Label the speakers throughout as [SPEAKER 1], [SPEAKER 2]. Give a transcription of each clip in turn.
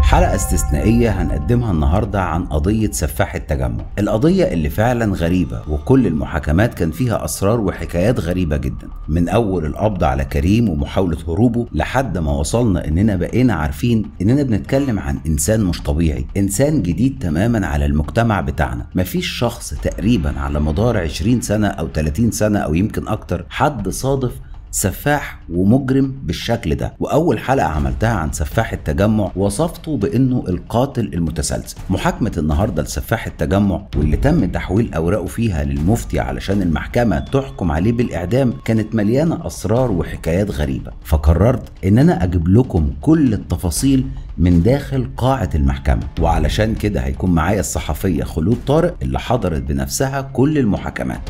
[SPEAKER 1] حلقة استثنائية هنقدمها النهاردة عن قضية سفاح التجمع القضية اللي فعلا غريبة وكل المحاكمات كان فيها أسرار وحكايات غريبة جدا من أول القبض على كريم ومحاولة هروبه لحد ما وصلنا إننا بقينا عارفين إننا بنتكلم عن إنسان مش طبيعي إنسان جديد تماما على المجتمع بتاعنا مفيش شخص تقريبا على مدار 20 سنة أو 30 سنة أو يمكن أكتر حد صادف سفاح ومجرم بالشكل ده واول حلقه عملتها عن سفاح التجمع وصفته بانه القاتل المتسلسل محاكمه النهارده لسفاح التجمع واللي تم تحويل اوراقه فيها للمفتي علشان المحكمه تحكم عليه بالاعدام كانت مليانه اسرار وحكايات غريبه فقررت ان انا اجيب لكم كل التفاصيل من داخل قاعة المحكمة وعلشان كده هيكون معايا الصحفية خلود طارق اللي حضرت بنفسها كل المحاكمات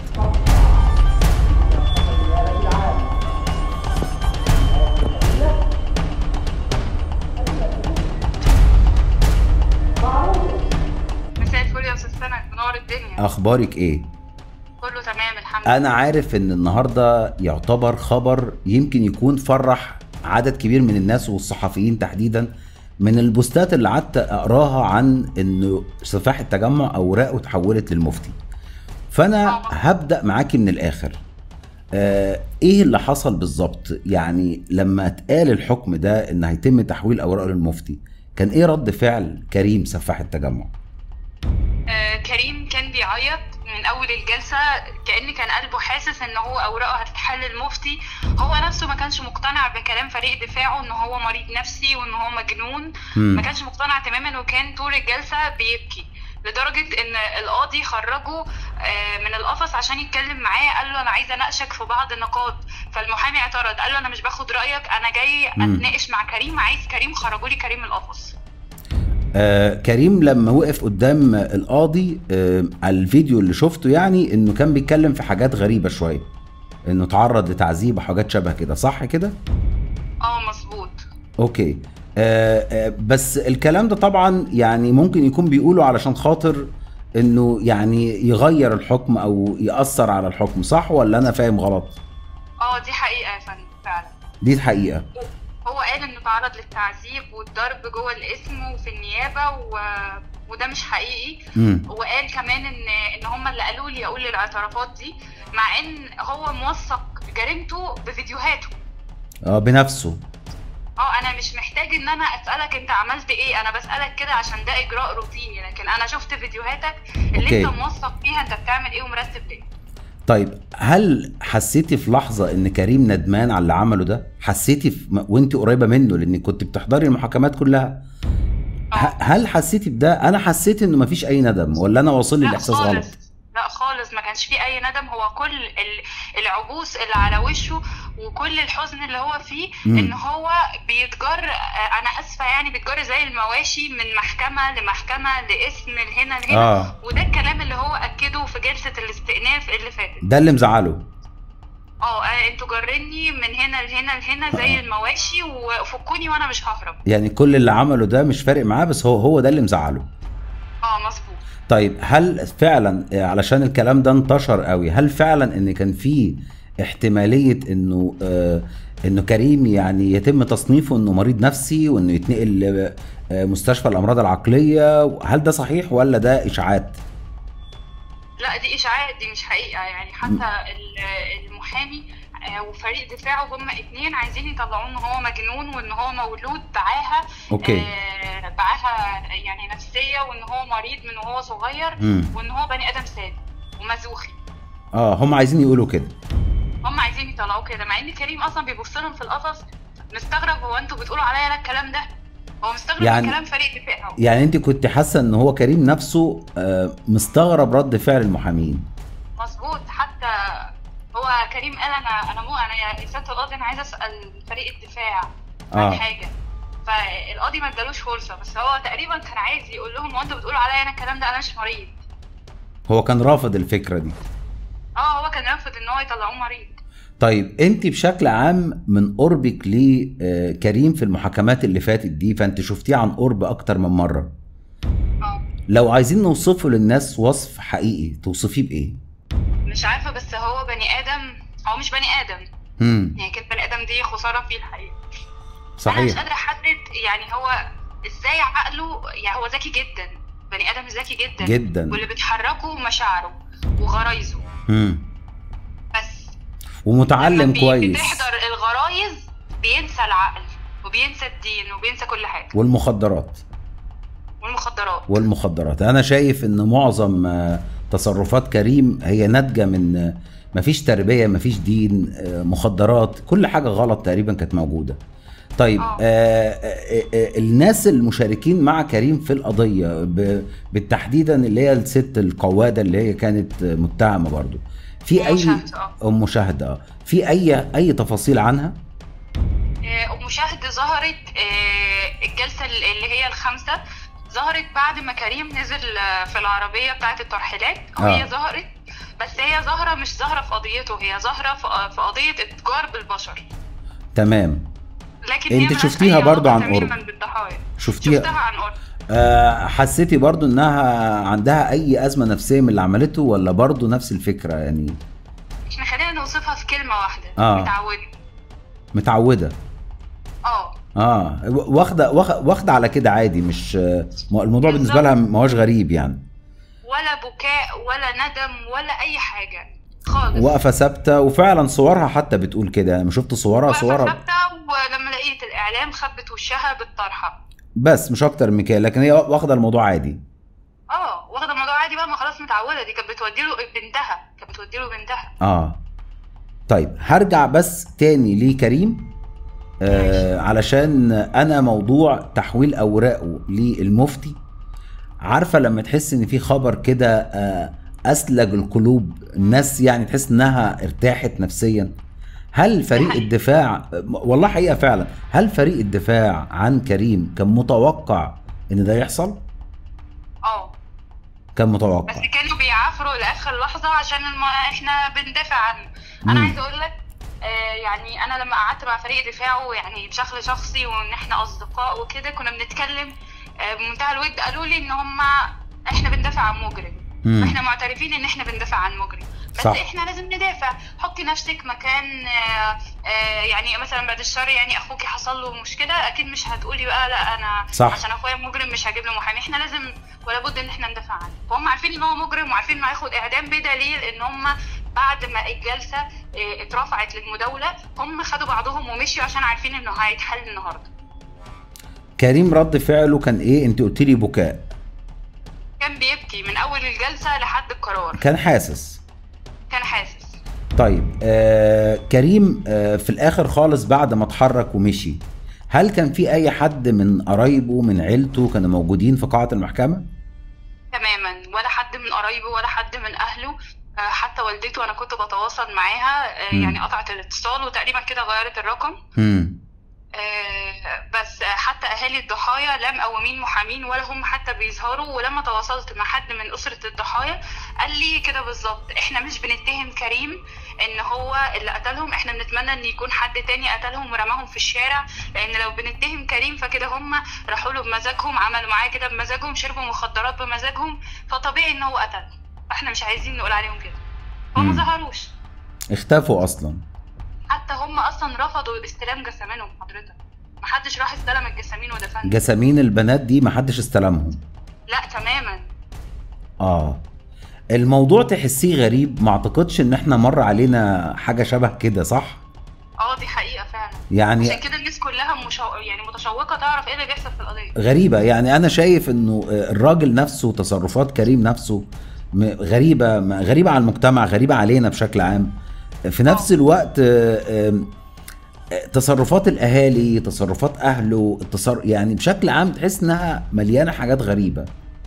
[SPEAKER 2] مساء الفل يا استاذ سند منور الدنيا
[SPEAKER 1] اخبارك ايه
[SPEAKER 2] كله تمام الحمد لله
[SPEAKER 1] انا عارف ان النهارده يعتبر خبر يمكن يكون فرح عدد كبير من الناس والصحفيين تحديدا من البوستات اللي قعدت اقراها عن انه سفاح التجمع اوراقه اتحولت للمفتي فانا
[SPEAKER 2] آه.
[SPEAKER 1] هبدا معاكي من الاخر آه ايه اللي حصل بالظبط يعني لما اتقال الحكم ده ان هيتم تحويل اوراقه للمفتي كان ايه رد فعل كريم سفاح التجمع
[SPEAKER 2] آه كريم كان بيعيط من اول الجلسه كان كان قلبه حاسس ان هو اوراقه هتتحل المفتي هو نفسه ما كانش مقتنع بكلام فريق دفاعه ان هو مريض نفسي وان هو مجنون
[SPEAKER 1] مم.
[SPEAKER 2] ما كانش مقتنع تماما وكان طول الجلسه بيبكي لدرجه ان القاضي خرجه آه، من القفص عشان يتكلم معاه قال له انا عايز اناقشك في بعض النقاط فالمحامي اعترض قال له انا مش باخد رايك انا جاي
[SPEAKER 1] مم.
[SPEAKER 2] اتناقش مع كريم عايز كريم خرجوا لي كريم من القفص
[SPEAKER 1] آه كريم لما وقف قدام القاضي آه على الفيديو اللي شفته يعني انه كان بيتكلم في حاجات غريبه شويه انه تعرض لتعذيب وحاجات شبه كده صح كده
[SPEAKER 2] اه مظبوط
[SPEAKER 1] اوكي آه آه بس الكلام ده طبعا يعني ممكن يكون بيقوله علشان خاطر انه يعني يغير الحكم او ياثر على الحكم صح ولا انا فاهم غلط
[SPEAKER 2] اه دي حقيقه يا فندم فعلا
[SPEAKER 1] دي الحقيقه
[SPEAKER 2] هو قال انه تعرض للتعذيب والضرب جوه الاسم وفي النيابه و... وده مش حقيقي
[SPEAKER 1] امم
[SPEAKER 2] وقال كمان ان ان هم اللي قالوا لي اقول الاعترافات دي مع ان هو موثق جريمته بفيديوهاته
[SPEAKER 1] اه بنفسه
[SPEAKER 2] اه انا مش محتاج ان انا اسالك انت عملت ايه انا بسالك كده عشان ده اجراء روتيني لكن انا شفت فيديوهاتك اللي
[SPEAKER 1] أوكي.
[SPEAKER 2] انت موثق فيها انت بتعمل ايه ومرتب ايه
[SPEAKER 1] طيب هل حسيتي في لحظة إن كريم ندمان على اللي عمله ده؟ حسيتي في وأنت قريبة منه لأن كنت بتحضري المحاكمات كلها. ه-
[SPEAKER 2] اه
[SPEAKER 1] هل حسيتي بده؟ أنا حسيت إنه مفيش أي ندم ولا أنا واصل لي
[SPEAKER 2] لا
[SPEAKER 1] الإحساس غلط؟
[SPEAKER 2] خالص لا خالص ما كانش فيه اي ندم هو كل ال- العبوس اللي على وشه وكل الحزن اللي هو فيه
[SPEAKER 1] مم.
[SPEAKER 2] ان هو بيتجر آه، انا اسفه يعني بيتجر زي المواشي من محكمه لمحكمه لاسم لهنا لهنا
[SPEAKER 1] آه
[SPEAKER 2] وده الكلام اللي هو اكده في جلسه الاستئناف اللي فاتت
[SPEAKER 1] ده اللي مزعله.
[SPEAKER 2] اه آه، انتوا جرني من هنا لهنا لهنا زي
[SPEAKER 1] آه.
[SPEAKER 2] المواشي وفكوني وانا مش ههرب
[SPEAKER 1] يعني كل اللي عمله ده مش فارق معاه بس هو هو ده اللي مزعله.
[SPEAKER 2] اه مظبوط
[SPEAKER 1] طيب هل فعلا آه، علشان الكلام ده انتشر قوي هل فعلا ان كان في احتماليه انه آه انه كريم يعني يتم تصنيفه انه مريض نفسي وانه يتنقل آه، مستشفى الامراض العقليه هل ده صحيح ولا ده اشاعات
[SPEAKER 2] لا دي اشاعات دي مش حقيقه يعني حتى ال- المحامي آه، وفريق دفاعه هم اتنين عايزين يطلعوه ان هو مجنون وان هو مولود بعاهه
[SPEAKER 1] اوكي
[SPEAKER 2] آه، بعاهه يعني نفسيه وان هو مريض من وهو صغير
[SPEAKER 1] امم
[SPEAKER 2] وان هو بني ادم سادي ومزوخي
[SPEAKER 1] اه هم عايزين يقولوا كده
[SPEAKER 2] هم عايزين يطلعوه كده مع ان كريم اصلا بيبص لهم في القفص مستغرب هو انتوا بتقولوا عليا انا الكلام ده هو مستغرب
[SPEAKER 1] يعني-
[SPEAKER 2] من كلام فريق دفاعه
[SPEAKER 1] يعني انت كنت حاسه ان هو كريم نفسه آه مستغرب رد فعل المحامين
[SPEAKER 2] مظبوط حتى هو كريم قال انا انا مو انا يا سياده القاضي انا عايز اسال فريق الدفاع عن
[SPEAKER 1] اه
[SPEAKER 2] حاجه فالقاضي ما ادالوش فرصه بس هو تقريبا كان عايز يقول لهم هو انتوا بتقولوا عليا انا الكلام ده انا مش مريض
[SPEAKER 1] هو كان رافض الفكره دي
[SPEAKER 2] اه هو كان رافض ان هو يطلعوه مريض
[SPEAKER 1] طيب انت بشكل عام من قربك لكريم في المحاكمات اللي فاتت دي فانت شفتيه عن قرب اكتر من مره
[SPEAKER 2] اه
[SPEAKER 1] لو عايزين نوصفه للناس وصف حقيقي توصفيه بايه
[SPEAKER 2] مش عارفه بس هو بني ادم هو مش بني ادم
[SPEAKER 1] امم
[SPEAKER 2] يعني كلمه بني ادم دي خساره فيه الحقيقه انا مش
[SPEAKER 1] صحيح
[SPEAKER 2] قادره احدد يعني هو ازاي عقله عقله يعني هو ذكي جدا بني ادم ذكي جدا
[SPEAKER 1] جدا
[SPEAKER 2] واللي بتحركه مشاعره وغرايزه
[SPEAKER 1] مم.
[SPEAKER 2] بس
[SPEAKER 1] ومتعلم
[SPEAKER 2] لما بي-
[SPEAKER 1] كويس
[SPEAKER 2] بتحضر الغرايز بينسى العقل وبينسى الدين وبينسى كل حاجه
[SPEAKER 1] والمخدرات
[SPEAKER 2] والمخدرات
[SPEAKER 1] والمخدرات انا شايف ان معظم آه، تصرفات كريم هي ناتجه من آه، مفيش تربيه مفيش دين آه، مخدرات كل حاجه غلط تقريبا كانت موجوده طيب
[SPEAKER 2] آه.
[SPEAKER 1] آه آه آه الناس المشاركين مع كريم في القضيه ب- بالتحديدا اللي هي الست القواده اللي هي كانت آه، متهمه برضو في اي
[SPEAKER 2] مشاهد، آه.
[SPEAKER 1] ام مشاهده آه. في اي اي تفاصيل عنها
[SPEAKER 2] آه، ام شهد ظهرت آه، الجلسه اللي هي الخامسه ظهرت بعد ما كريم نزل آه، في العربيه بتاعه الترحيلات وهي
[SPEAKER 1] آه.
[SPEAKER 2] ظهرت بس هي ظاهره مش ظاهره في قضيته هي ظاهره في آه، في قضيه اتجار بالبشر
[SPEAKER 1] تمام
[SPEAKER 2] لكن
[SPEAKER 1] أنت
[SPEAKER 2] هي ملهاش
[SPEAKER 1] شفتيها
[SPEAKER 2] أي
[SPEAKER 1] برضو
[SPEAKER 2] علاقة
[SPEAKER 1] عن
[SPEAKER 2] تماماً
[SPEAKER 1] قرب.
[SPEAKER 2] بالضحايا
[SPEAKER 1] شفتيها
[SPEAKER 2] شفتها عن قرب
[SPEAKER 1] آه، حسيتي برضو انها عندها اي ازمه نفسيه من اللي عملته ولا برضو نفس الفكره يعني
[SPEAKER 2] احنا خلينا نوصفها في كلمه واحده
[SPEAKER 1] آه.
[SPEAKER 2] متعوده
[SPEAKER 1] متعوده
[SPEAKER 2] اه
[SPEAKER 1] اه واخده واخ- واخده على كده عادي مش آه، الموضوع بالنسبه لها ما هوش غريب يعني
[SPEAKER 2] ولا بكاء ولا ندم ولا اي حاجه خالص
[SPEAKER 1] واقفه ثابته وفعلا صورها حتى بتقول كده انا شفت صورها
[SPEAKER 2] واقفة
[SPEAKER 1] صورها
[SPEAKER 2] ثابته ولما لقيت الاعلام خبت وشها بالطرحه
[SPEAKER 1] بس مش اكتر من كده لكن هي واخده الموضوع عادي
[SPEAKER 2] اه واخده الموضوع عادي بقى ما خلاص متعوده دي كانت بتودي له بنتها كانت بتودي له بنتها
[SPEAKER 1] اه طيب هرجع بس تاني لكريم آه علشان انا موضوع تحويل اوراقه للمفتي عارفه لما تحس ان في خبر كده آه اسلج القلوب الناس يعني تحس انها ارتاحت نفسيا هل فريق
[SPEAKER 2] حقيقي.
[SPEAKER 1] الدفاع والله حقيقه فعلا هل فريق الدفاع عن كريم كان متوقع ان ده يحصل
[SPEAKER 2] اه
[SPEAKER 1] كان
[SPEAKER 2] بس
[SPEAKER 1] متوقع
[SPEAKER 2] كانوا بيعافروا لاخر لحظه عشان الم... احنا بندافع عنه انا
[SPEAKER 1] مم.
[SPEAKER 2] عايزه اقول لك آه يعني انا لما قعدت مع فريق دفاعه يعني بشكل شخصي وان احنا اصدقاء وكده كنا بنتكلم آه بمنتهى الود قالوا لي ان هم احنا بندافع عن مجرم
[SPEAKER 1] مم.
[SPEAKER 2] احنا معترفين ان احنا بندافع عن مجرم بس
[SPEAKER 1] صح.
[SPEAKER 2] صح. احنا لازم ندافع حطي نفسك مكان آه، آه، يعني مثلا بعد الشر يعني اخوكي حصل له مشكله اكيد مش هتقولي بقى لا انا
[SPEAKER 1] صح.
[SPEAKER 2] عشان اخويا مجرم مش هجيب له محامي احنا لازم ولا بد ان احنا ندافع عنه فهم عارفين ان هو مجرم وعارفين انه هياخد اعدام بدليل ان هم بعد ما الجلسه آه، اترفعت للمداوله هم خدوا بعضهم ومشيوا عشان عارفين انه هيتحل النهارده
[SPEAKER 1] كريم رد فعله كان ايه انت قلت لي بكاء
[SPEAKER 2] كان بيبكي من اول الجلسه لحد القرار
[SPEAKER 1] كان حاسس
[SPEAKER 2] كان حاسس
[SPEAKER 1] طيب آه كريم آه في الاخر خالص بعد ما اتحرك ومشي هل كان في اي حد من قرايبه من عيلته كانوا موجودين في قاعة المحكمة؟
[SPEAKER 2] تماما ولا حد من قرايبه ولا حد من اهله آه، حتى والدته انا كنت بتواصل معاها آه،
[SPEAKER 1] مم.
[SPEAKER 2] يعني قطعت الاتصال وتقريبا كده غيرت الرقم
[SPEAKER 1] امم
[SPEAKER 2] آه، بس حتى اهالي الضحايا لا مقومين محامين ولا هم حتى بيظهروا ولما تواصلت مع حد من اسره الضحايا قال لي كده بالظبط احنا مش بنتهم كريم ان هو اللي قتلهم احنا بنتمنى ان يكون حد تاني قتلهم ورماهم في الشارع لان لو بنتهم كريم فكده هم راحوا له بمزاجهم عملوا معاه كده بمزاجهم شربوا مخدرات بمزاجهم فطبيعي ان هو قتلهم فاحنا مش عايزين نقول عليهم كده هم
[SPEAKER 1] مم.
[SPEAKER 2] ما ظهروش
[SPEAKER 1] اختفوا اصلا
[SPEAKER 2] حتى هم اصلا رفضوا استلام جسامينهم حضرتك محدش راح استلم الجسامين ودفنهم
[SPEAKER 1] جسامين البنات دي محدش استلمهم
[SPEAKER 2] لا تماما
[SPEAKER 1] اه الموضوع تحسيه غريب ما اعتقدش ان احنا مر علينا حاجة شبه كده صح؟
[SPEAKER 2] اه دي حقيقه فعلا
[SPEAKER 1] يعني
[SPEAKER 2] عشان كده الناس كلها مشو... يعني متشوقه تعرف ايه اللي بيحصل في القضيه
[SPEAKER 1] غريبة يعني أنا شايف إنه الراجل نفسه تصرفات كريم نفسه م- غريبة م- غريبة على المجتمع غريبة علينا بشكل عام في نفس الوقت آه، آم، آه، تصرفات الأهالي تصرفات أهله التصر... يعني بشكل عام تحس إنها مليانة حاجات غريبة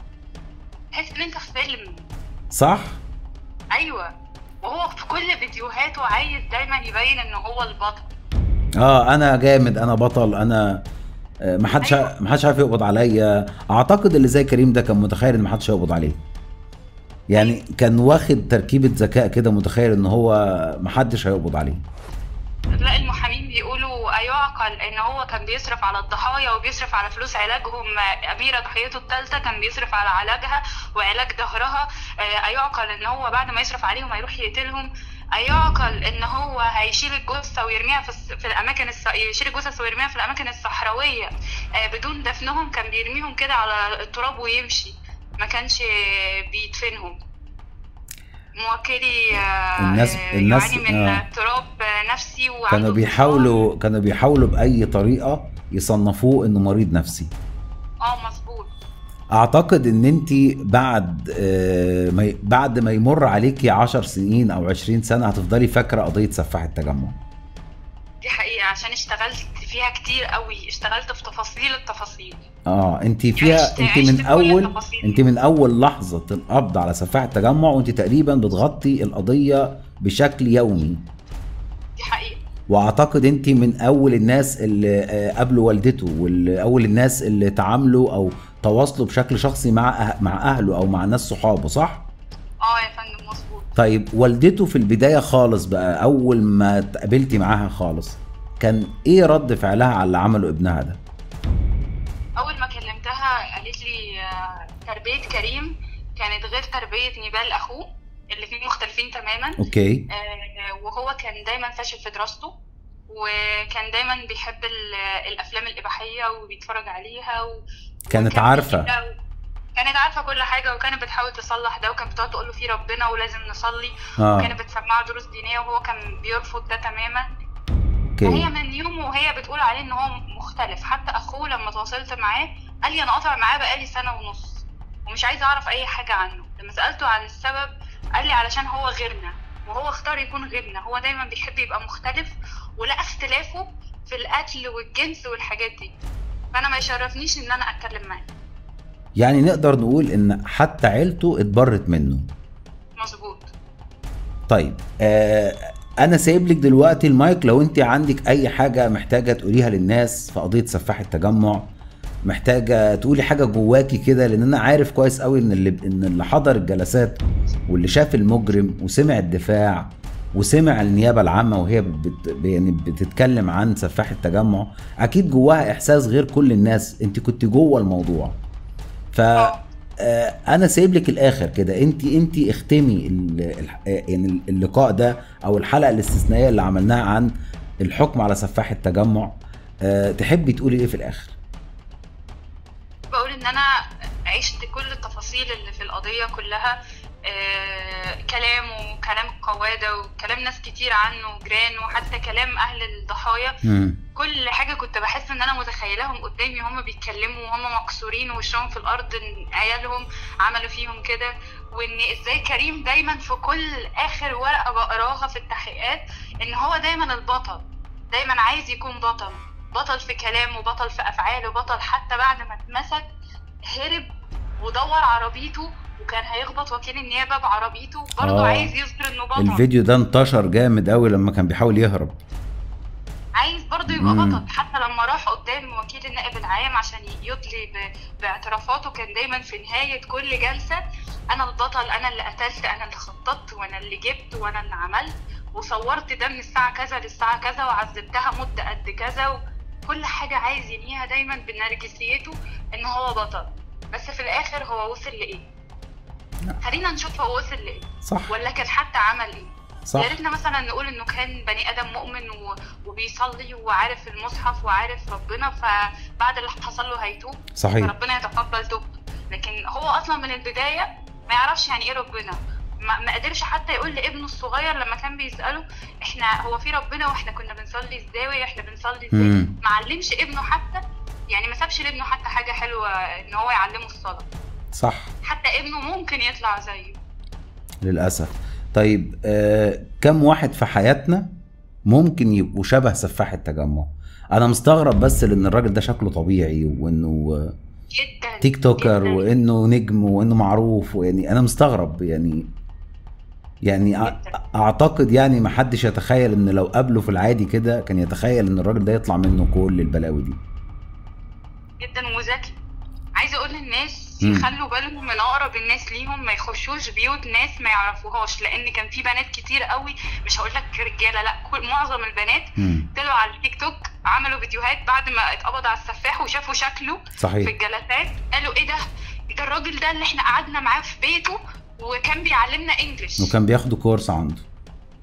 [SPEAKER 2] تحس ان انت في فيلم
[SPEAKER 1] صح؟
[SPEAKER 2] ايوه وهو في كل فيديوهاته عايز دايما يبين ان هو البطل
[SPEAKER 1] اه انا جامد انا بطل انا آه، ما حدش
[SPEAKER 2] أيوة.
[SPEAKER 1] ما حدش عارف يقبض عليا اعتقد اللي زي كريم ده كان متخيل ان ما حدش هيقبض عليه يعني كان واخد تركيبه ذكاء كده متخيل ان هو ما حدش هيقبض عليه
[SPEAKER 2] لا المحامين بيقولوا أيعقل إن هو كان بيصرف على الضحايا وبيصرف على فلوس علاجهم أميرة ضحيته الثالثة كان بيصرف على علاجها وعلاج ظهرها آه، أيعقل إن هو بعد ما يصرف عليهم هيروح يقتلهم أيعقل إن هو هيشيل الجثة ويرميها في, الس- في الأماكن الص... يشيل الجثث ويرميها في الأماكن الصحراوية آه، بدون دفنهم كان بيرميهم كده على التراب ويمشي ما كانش بيدفنهم موكلي آه،
[SPEAKER 1] الناس-
[SPEAKER 2] آه،
[SPEAKER 1] الناس-
[SPEAKER 2] يعاني من
[SPEAKER 1] آه.
[SPEAKER 2] اضطراب آه، نفسي وعنده
[SPEAKER 1] كانوا
[SPEAKER 2] انفصام.
[SPEAKER 1] بيحاولوا كانوا بيحاولوا باي طريقه يصنفوه انه مريض نفسي
[SPEAKER 2] اه مظبوط
[SPEAKER 1] اعتقد ان انت بعد آه، ما ي- بعد ما يمر عليكي 10 سنين او 20 سنه هتفضلي فاكره قضيه سفاح التجمع
[SPEAKER 2] دي حقيقة عشان اشتغلت فيها كتير قوي اشتغلت في تفاصيل التفاصيل
[SPEAKER 1] اه انت فيها
[SPEAKER 2] عشت-
[SPEAKER 1] انت
[SPEAKER 2] عشت
[SPEAKER 1] من
[SPEAKER 2] كل
[SPEAKER 1] اول
[SPEAKER 2] التفاصيل.
[SPEAKER 1] انت من اول لحظه القبض على سفاح التجمع وانت تقريبا بتغطي القضيه بشكل يومي
[SPEAKER 2] دي حقيقة
[SPEAKER 1] واعتقد انت من اول الناس اللي آه، قابلوا والدته واول الناس اللي تعاملوا او تواصلوا بشكل شخصي مع أه- مع اهله او مع ناس صحابه صح
[SPEAKER 2] اه يا فندم مظبوط
[SPEAKER 1] طيب والدته في البدايه خالص بقى اول ما اتقابلتي معاها خالص كان ايه رد فعلها على اللي عمله ابنها ده
[SPEAKER 2] اول ما كلمتها قالت لي آه، تربية كريم كانت غير تربية نيبال اخوه الاتنين مختلفين تماما
[SPEAKER 1] اوكي
[SPEAKER 2] آه، وهو كان دايما فاشل في دراسته وكان دايما بيحب ال- الافلام الاباحيه وبيتفرج عليها و...
[SPEAKER 1] كانت
[SPEAKER 2] وكان
[SPEAKER 1] عارفة.
[SPEAKER 2] بيجيبها و- كانت عارفه كل حاجه وكانت بتحاول تصلح ده وكانت بتقعد تقول له في ربنا ولازم نصلي
[SPEAKER 1] اه
[SPEAKER 2] وكانت بتسمعه دروس دينيه وهو كان بيرفض ده تماما فهي
[SPEAKER 1] اوكي
[SPEAKER 2] من يومه وهي بتقول عليه ان هو مختلف حتى اخوه لما تواصلت معاه قال لي انا قاطع معاه بقالي سنه ونص ومش عايزه اعرف اي حاجه عنه لما سالته عن السبب قال لي علشان هو غيرنا وهو اختار يكون غيرنا هو دايما بيحب يبقى مختلف ولقى اختلافه في الاكل والجنس والحاجات دي فانا ما يشرفنيش ان انا اتكلم معاه
[SPEAKER 1] يعني نقدر نقول ان حتى عيلته اتبرت منه
[SPEAKER 2] مظبوط
[SPEAKER 1] طيب آه انا سايب لك دلوقتي المايك لو انت عندك اي حاجه محتاجه تقوليها للناس في قضيه سفاح التجمع محتاجه تقولي حاجه جواكي كده لان انا عارف كويس قوي ان اللي ان اللي حضر الجلسات واللي شاف المجرم وسمع الدفاع وسمع النيابه العامه وهي بت يعني بتتكلم عن سفاح التجمع اكيد جواها احساس غير كل الناس انت كنت جوه الموضوع ف
[SPEAKER 2] اه
[SPEAKER 1] آه، انا سايب لك الاخر كده انت انت اختمي ال- ال- آه، يعني اللقاء ده او الحلقه الاستثنائيه اللي عملناها عن الحكم على سفاح التجمع آه، تحبي تقولي ايه في الاخر
[SPEAKER 2] بقول ان انا عشت كل التفاصيل اللي في القضيه كلها آه، كلامه وكلام القواده وكلام ناس كتير عنه جيران وحتى كلام اهل الضحايا
[SPEAKER 1] مم.
[SPEAKER 2] كل حاجه كنت بحس ان انا متخيلاهم قدامي وهم بيتكلموا وهم مكسورين ووشهم في الارض ان عيالهم عملوا فيهم كده وان ازاي كريم دايما في كل اخر ورقه بقراها في التحقيقات ان هو دايما البطل دايما عايز يكون بطل بطل في كلامه بطل في افعاله بطل حتى بعد ما اتمسك هرب ودور عربيته وكان هيخبط وكيل النيابه بعربيته برضه
[SPEAKER 1] آه.
[SPEAKER 2] عايز يظهر انه بطل
[SPEAKER 1] الفيديو ده انتشر جامد قوي لما كان بيحاول يهرب
[SPEAKER 2] عايز برضه يبقى
[SPEAKER 1] مم.
[SPEAKER 2] بطل حتى لما راح قدام وكيل النائب العام عشان يدلي ب- باعترافاته كان دايما في نهاية كل جلسة أنا البطل أنا اللي قتلت أنا اللي خططت وأنا اللي جبت وأنا اللي عملت وصورت ده من الساعة كذا للساعة كذا وعذبتها مدة قد كذا وكل حاجة عايز ينهيها دايما بنرجسيته إن هو بطل بس في الآخر هو وصل لإيه؟ خلينا نشوف هو وصل لإيه
[SPEAKER 1] صح
[SPEAKER 2] ولا كان حتى عمل إيه؟
[SPEAKER 1] صح
[SPEAKER 2] يا ريتنا مثلا نقول انه كان بني ادم مؤمن و... وبيصلي وعارف المصحف وعارف ربنا فبعد اللي حصل له هيتوب
[SPEAKER 1] صحيح
[SPEAKER 2] فربنا يتقبل توبته لكن هو اصلا من البدايه ما يعرفش يعني ايه ربنا ما, ما قدرش حتى يقول لابنه الصغير لما كان بيساله احنا هو في ربنا واحنا كنا بنصلي ازاي واحنا بنصلي ازاي
[SPEAKER 1] مم.
[SPEAKER 2] ما علمش ابنه حتى يعني ما سابش لابنه حتى حاجه حلوه ان هو يعلمه الصلاه
[SPEAKER 1] صح
[SPEAKER 2] حتى ابنه ممكن يطلع زيه
[SPEAKER 1] للاسف طيب آه كم واحد في حياتنا ممكن يبقوا شبه سفاح التجمع انا مستغرب بس لان الراجل ده شكله طبيعي وانه آه،
[SPEAKER 2] جدا
[SPEAKER 1] تيك توكر
[SPEAKER 2] جداً.
[SPEAKER 1] وانه نجم وانه معروف ويعني انا مستغرب يعني يعني أ-
[SPEAKER 2] جداً.
[SPEAKER 1] اعتقد يعني ما حدش يتخيل ان لو قابله في العادي كده كان يتخيل ان الراجل ده يطلع منه كل البلاوي دي
[SPEAKER 2] جدا وذكي عايزه اقول للناس
[SPEAKER 1] مم.
[SPEAKER 2] يخلوا بالهم من اقرب الناس ليهم ما يخشوش بيوت ناس ما يعرفوهاش لان كان في بنات كتير قوي مش هقول لك رجاله لا كل معظم البنات
[SPEAKER 1] مم.
[SPEAKER 2] طلعوا على التيك توك عملوا فيديوهات بعد ما اتقبض على السفاح وشافوا شكله في
[SPEAKER 1] صحيح
[SPEAKER 2] الجلسات قالوا ايه ده ده الراجل ده اللي احنا قعدنا معاه في بيته وكان بيعلمنا انجلش
[SPEAKER 1] وكان بياخدوا كورس عنده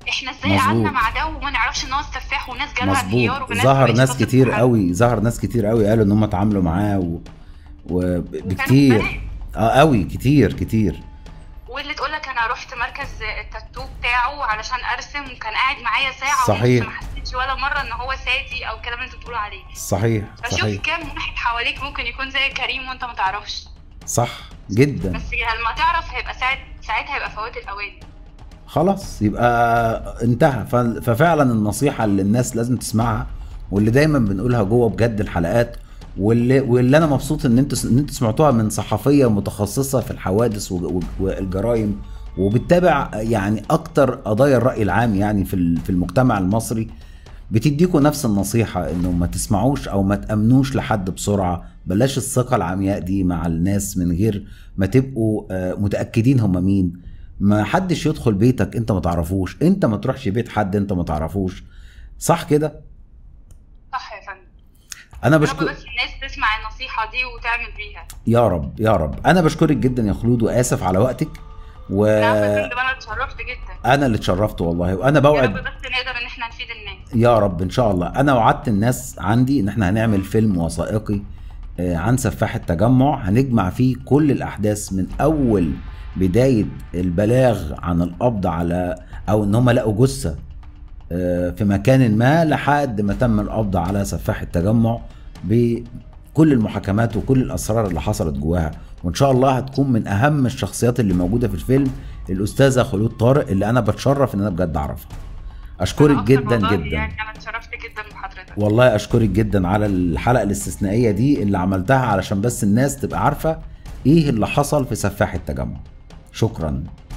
[SPEAKER 2] احنا ازاي
[SPEAKER 1] مظبوط.
[SPEAKER 2] قعدنا مع ده وما نعرفش ان هو السفاح وناس جالها انهيار
[SPEAKER 1] مظبوط
[SPEAKER 2] وناس
[SPEAKER 1] ظهر
[SPEAKER 2] مبقتش
[SPEAKER 1] ناس
[SPEAKER 2] تثق
[SPEAKER 1] كتير
[SPEAKER 2] في حد.
[SPEAKER 1] قوي ظهر ناس كتير قوي قالوا ان هم اتعاملوا معاه و... وبكتير
[SPEAKER 2] بنات.
[SPEAKER 1] اه قوي كتير كتير
[SPEAKER 2] واللي تقول لك انا رحت مركز التاتو بتاعه علشان ارسم وكان قاعد معايا ساعه
[SPEAKER 1] صحيح.
[SPEAKER 2] ونص ما حسيتش ولا مره ان هو سادي او الكلام اللي انتوا بتقولوا عليه
[SPEAKER 1] صحيح
[SPEAKER 2] فشوف
[SPEAKER 1] صحيح
[SPEAKER 2] كام واحد حواليك ممكن يكون زي كريم وانت ما تعرفش
[SPEAKER 1] صح جدا
[SPEAKER 2] بس لما تعرف هيبقى ساعت ساعتها هيبقى فوات الاوان
[SPEAKER 1] خلاص يبقى انتهى ف- ففعلا النصيحة اللي الناس لازم تسمعها واللي دايما بنقولها جوه بجد الحلقات واللي واللي انا مبسوط ان انتوا ان انتوا سمعتوها من صحفيه متخصصه في الحوادث و- و- والجرائم وبتتابع يعني اكتر قضايا الراي العام يعني في ال- في المجتمع المصري بتديكوا نفس النصيحه انه ما تسمعوش او ما تامنوش لحد بسرعه بلاش الثقه العمياء دي مع الناس من غير ما تبقوا آه، متاكدين هم مين ما حدش يدخل بيتك انت ما تعرفوش انت ما تروحش بيت حد انت ما تعرفوش صح كده
[SPEAKER 2] صح يا فندم
[SPEAKER 1] انا
[SPEAKER 2] يا رب
[SPEAKER 1] بشكر
[SPEAKER 2] بس الناس تسمع النصيحه دي وتعمل بيها
[SPEAKER 1] يا رب يا رب انا بشكرك جدا يا خلود واسف على وقتك
[SPEAKER 2] لا يا
[SPEAKER 1] وانا
[SPEAKER 2] فندم انا اتشرفت جدا
[SPEAKER 1] اللي اتشرفت والله وانا
[SPEAKER 2] يا رب
[SPEAKER 1] بوعد
[SPEAKER 2] بس نقدر ان احنا نفيد الناس
[SPEAKER 1] يا رب ان شاء الله انا وعدت الناس عندي ان احنا هنعمل فيلم وثائقي آه، عن سفاح التجمع هنجمع فيه كل الاحداث من اول بدايه البلاغ عن القبض على او ان هم لقوا جثه آه، في مكان ما لحد ما تم القبض على سفاح التجمع بكل المحاكمات وكل الاسرار اللي حصلت جواها وان شاء الله هتكون من اهم الشخصيات اللي موجوده في الفيلم الاستاذه خلود طارق اللي انا بتشرف ان انا بجد اعرفها اشكرك
[SPEAKER 2] أنا أكتر
[SPEAKER 1] جدا
[SPEAKER 2] والله
[SPEAKER 1] جدا
[SPEAKER 2] يعني انا اتشرفت جدا بحضرتك
[SPEAKER 1] والله اشكرك جدا على الحلقه الاستثنائيه دي اللي عملتها علشان بس الناس تبقى عارفه ايه اللي حصل في سفاح التجمع شكرا